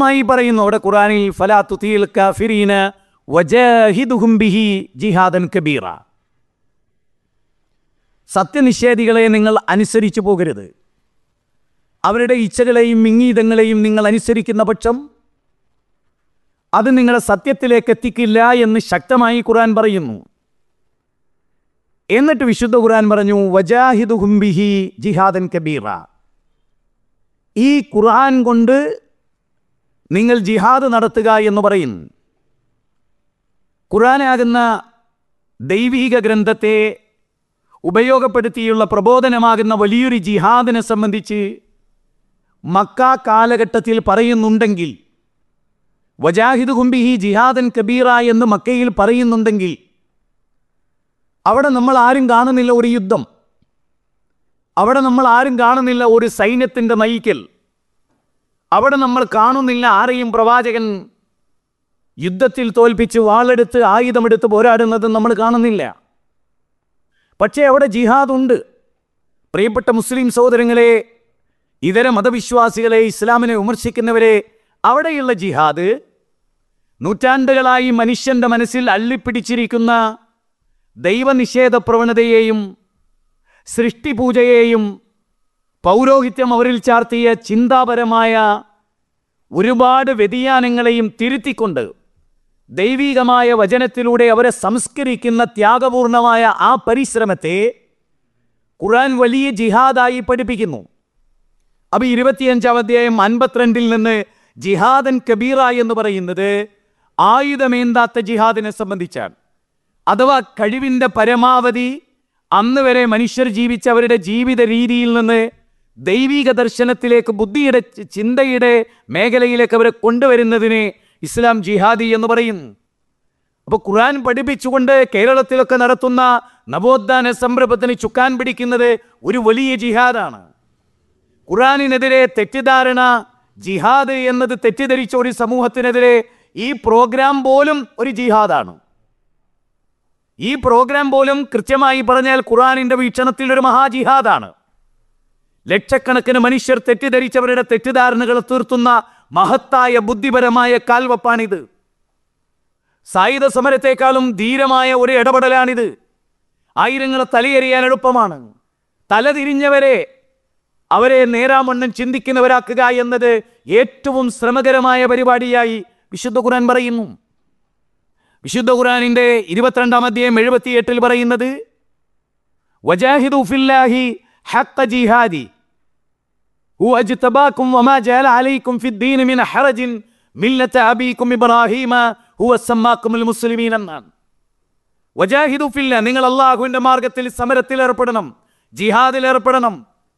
വ്യക്തമായി പറയുന്നു അവിടെ ഖുറാനിൽ ഫലാ തുതീൽ കാഫിരീന വജാഹിദുഹും ബിഹി ജിഹാദൻ കബീറ സത്യനിഷേധികളെ നിങ്ങൾ അനുസരിച്ചു പോകരുത് അവരുടെ ഇച്ഛകളെയും ഇംഗീതങ്ങളെയും നിങ്ങൾ അനുസരിക്കുന്ന പക്ഷം അത് നിങ്ങളെ സത്യത്തിലേക്ക് എത്തിക്കില്ല എന്ന് ശക്തമായി ഖുർആൻ പറയുന്നു എന്നിട്ട് വിശുദ്ധ ഖുർആൻ പറഞ്ഞു വജാഹിദു ഹുംബിഹി ജിഹാദൻ കബീറ ഈ ഖുർആൻ കൊണ്ട് നിങ്ങൾ ജിഹാദ് നടത്തുക എന്ന് പറയും ഖുർആനാകുന്ന ദൈവീക ഗ്രന്ഥത്തെ ഉപയോഗപ്പെടുത്തിയുള്ള പ്രബോധനമാകുന്ന വലിയൊരു ജിഹാദിനെ സംബന്ധിച്ച് മക്ക കാലഘട്ടത്തിൽ പറയുന്നുണ്ടെങ്കിൽ വജാഹിദ് ഹുംബിഹി ജിഹാദൻ കബീറ എന്ന് മക്കയിൽ പറയുന്നുണ്ടെങ്കിൽ അവിടെ നമ്മൾ ആരും കാണുന്നില്ല ഒരു യുദ്ധം അവിടെ നമ്മൾ ആരും കാണുന്നില്ല ഒരു സൈന്യത്തിൻ്റെ നയിക്കൽ അവിടെ നമ്മൾ കാണുന്നില്ല ആരെയും പ്രവാചകൻ യുദ്ധത്തിൽ തോൽപ്പിച്ച് വാളെടുത്ത് ആയുധമെടുത്ത് പോരാടുന്നത് നമ്മൾ കാണുന്നില്ല പക്ഷേ അവിടെ ജിഹാദ് ഉണ്ട് പ്രിയപ്പെട്ട മുസ്ലിം സഹോദരങ്ങളെ ഇതര മതവിശ്വാസികളെ ഇസ്ലാമിനെ വിമർശിക്കുന്നവരെ അവിടെയുള്ള ജിഹാദ് നൂറ്റാണ്ടുകളായി മനുഷ്യന്റെ മനസ്സിൽ അള്ളിപ്പിടിച്ചിരിക്കുന്ന ദൈവനിഷേധ പ്രവണതയെയും സൃഷ്ടിപൂജയെയും പൗരോഹിത്യം അവരിൽ ചാർത്തിയ ചിന്താപരമായ ഒരുപാട് വ്യതിയാനങ്ങളെയും തിരുത്തിക്കൊണ്ട് ദൈവികമായ വചനത്തിലൂടെ അവരെ സംസ്കരിക്കുന്ന ത്യാഗപൂർണമായ ആ പരിശ്രമത്തെ ഖുർആൻ വലിയ ജിഹാദായി പഠിപ്പിക്കുന്നു അപ്പോൾ ഇരുപത്തിയഞ്ചാം അധ്യായം അൻപത്തിരണ്ടിൽ നിന്ന് ജിഹാദൻ കബീറ എന്ന് പറയുന്നത് ആയുധമേന്താത്ത ജിഹാദിനെ സംബന്ധിച്ചാണ് അഥവാ കഴിവിൻ്റെ പരമാവധി അന്ന് വരെ മനുഷ്യർ ജീവിച്ച അവരുടെ ജീവിത രീതിയിൽ നിന്ന് ദൈവിക ദർശനത്തിലേക്ക് ബുദ്ധിയുടെ ചി- ചിന്തയുടെ മേഖലയിലേക്ക് അവരെ കൊണ്ടുവരുന്നതിനെ ഇസ്ലാം ജിഹാദി എന്ന് പറയുന്നു അപ്പോൾ ഖുർആൻ പഠിപ്പിച്ചുകൊണ്ട് കേരളത്തിലൊക്കെ നടത്തുന്ന നവോത്ഥാന സംരംഭത്തിന് ചുക്കാൻ പിടിക്കുന്നത് ഒരു വലിയ ജിഹാദാണ് ഖുറാനിനെതിരെ തെറ്റിദ്ധാരണ ജിഹാദ് എന്നത് തെറ്റിദ്ധരിച്ച ഒരു സമൂഹത്തിനെതിരെ ഈ പ്രോഗ്രാം പോലും ഒരു ജിഹാദാണ് ഈ പ്രോഗ്രാം പോലും കൃത്യമായി പറഞ്ഞാൽ ഖുറാനിന്റെ വീക്ഷണത്തിൽ ഒരു മഹാജിഹാദാണ് ലക്ഷക്കണക്കിന് മനുഷ്യർ തെറ്റിദ്ധരിച്ചവരുടെ തെറ്റിദ്ധാരണകൾ തീർത്തുന്ന മഹത്തായ ബുദ്ധിപരമായ കാൽവപ്പാണിത് സായുധ സമരത്തെക്കാളും ധീരമായ ഒരു ഇടപെടലാണിത് ആയിരങ്ങളെ തലയെറിയാൻ എളുപ്പമാണ് തലതിരിഞ്ഞവരെ അവരെ നേരാമണ്ണം ചിന്തിക്കുന്നവരാക്കുക എന്നത് ഏറ്റവും ശ്രമകരമായ പരിപാടിയായി വിശുദ്ധ ഖുർആൻ പറയുന്നു വിശുദ്ധ ഖുർആനിന്റെ ഇരുപത്തിരണ്ടാം അധ്യായം എഴുപത്തിയെട്ടിൽ പറയുന്നത് വജാഹിദു ഫില്ലാഹി ഹഖ ജിഹാദി هو اجتباكم وما جعل عليكم في الدين من حرج ملة أبيكم إبراهيم هو سماكم المسلمين എന്നാണ് വജാഹിദു ഫില്ല നിങ്ങൾ അള്ളാഹുവിന്റെ മാർഗത്തിൽ സമരത്തിൽ ഏർപ്പെടണം ജിഹാദിൽ ഏർപ്പെടണം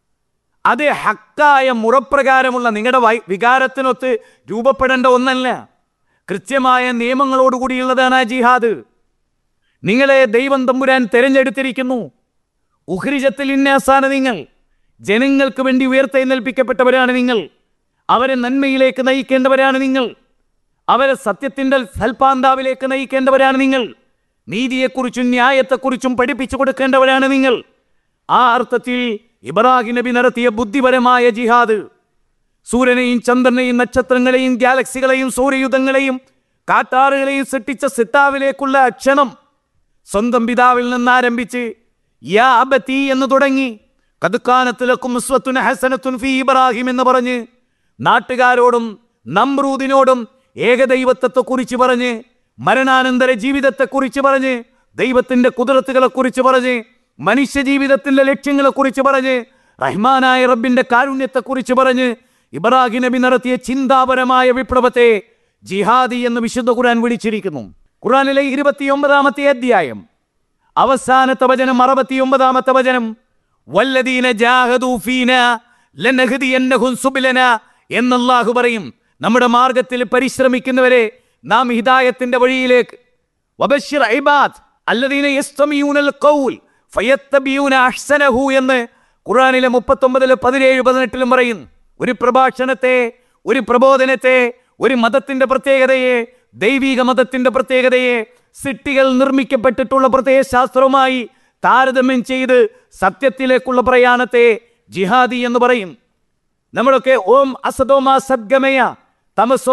അത് ഹക്കായ മുറപ്രകാരമുള്ള നിങ്ങളുടെ വൈ വികാരത്തിനൊത്ത് രൂപപ്പെടേണ്ട ഒന്നല്ല കൃത്യമായ നിയമങ്ങളോടുകൂടിയുള്ളതാണ് ആ ജിഹാദ് നിങ്ങളെ ദൈവം തമ്പുരാൻ തെരഞ്ഞെടുത്തിരിക്കുന്നു ഉഹ്രിജത്തിൽ ഇന്നാസാണ് നിങ്ങൾ ജനങ്ങൾക്ക് വേണ്ടി ഉയർത്തെഴുന്നേൽപ്പിക്കപ്പെട്ടവരാണ് നിങ്ങൾ അവരെ നന്മയിലേക്ക് നയിക്കേണ്ടവരാണ് നിങ്ങൾ അവരെ സത്യത്തിൻ്റെ സൽപാന്താവിലേക്ക് നയിക്കേണ്ടവരാണ് നിങ്ങൾ നീതിയെക്കുറിച്ചും ന്യായത്തെക്കുറിച്ചും പഠിപ്പിച്ചു കൊടുക്കേണ്ടവരാണ് നിങ്ങൾ ആ അർത്ഥത്തിൽ ഇബ്രാഹിം നബി നടത്തിയ ബുദ്ധിപരമായ ജിഹാദ് സൂര്യനെയും ചന്ദ്രനെയും നക്ഷത്രങ്ങളെയും ഗാലക്സികളെയും സൂര്യയുധങ്ങളെയും കാട്ടാറുകളെയും സൃഷ്ടിച്ച സിത്താവിലേക്കുള്ള ക്ഷണം സ്വന്തം പിതാവിൽ നിന്ന് ആരംഭിച്ച് യാ അബത്തി എന്ന് തുടങ്ങി കതുക്കാനത്തിലക്കും ഉസ്വത്തുൻ ഹസനത്തുൻ ഫി ഇബ്രാഹിം എന്ന് പറഞ്ഞ് നാട്ടുകാരോടും നമ്രൂദിനോടും ഏകദൈവത്വത്തെക്കുറിച്ച് പറഞ്ഞ് മരണാനന്തര ജീവിതത്തെക്കുറിച്ച് പറഞ്ഞ് ദൈവത്തിന്റെ കുതിരത്തുകളെക്കുറിച്ച് പറഞ്ഞ് മനുഷ്യ ജീവിതത്തിന്റെ ലക്ഷ്യങ്ങളെക്കുറിച്ച് പറഞ്ഞ് റഹ്മാനായ റബ്ബിന്റെ കാരുണ്യത്തെക്കുറിച്ച് പറഞ്ഞ് ഇബ്രാഹിം നബി നടത്തിയ ചിന്താപരമായ വിപ്ലവത്തെ ജിഹാദി എന്ന് വിശുദ്ധ ഖുർആൻ വിളിച്ചിരിക്കുന്നു ഖുർആനിലെ ഇരുപത്തിയൊമ്പതാമത്തെ അധ്യായം അവസാനത്തെ വചനം അറുപത്തിയൊമ്പതാമത്തെ വചനം വല്ലദീന ജാഹദൂ ഫീന ലനഹ്ദിയന്നഹും സുബ്ലന എന്നല്ലാഹു പറയും നമ്മുടെ മാർഗത്തിൽ പരിശ്രമിക്കുന്നവരെ നാം ഹിദായത്തിന്റെ വഴിയിലേക്ക് വബശ്ശിർ ഇബാദ് അല്ലദീന യസ്തമിയൂനൽ ഖൗൽ ഫയത്തബിയൂന അഹ്സനഹു എന്ന് ഖുർആനിലെ മുപ്പത്തൊമ്പതില് പതിനേഴ് പതിനെട്ടിലും പറയും ഒരു പ്രഭാഷണത്തെ ഒരു പ്രബോധനത്തെ ഒരു മതത്തിന്റെ പ്രത്യേകതയെ ദൈവിക മതത്തിന്റെ പ്രത്യേകതയെ സിട്ടികൾ നിർമ്മിക്കപ്പെട്ടിട്ടുള്ള പ്രത്യയശാസ്ത്രവുമായി താരതമ്യം ചെയ്ത് സത്യത്തിലേക്കുള്ള പ്രയാണത്തെ ജിഹാദി എന്ന് പറയും നമ്മളൊക്കെ ഓം അസദോമ സദ്ഗമയ തമസോ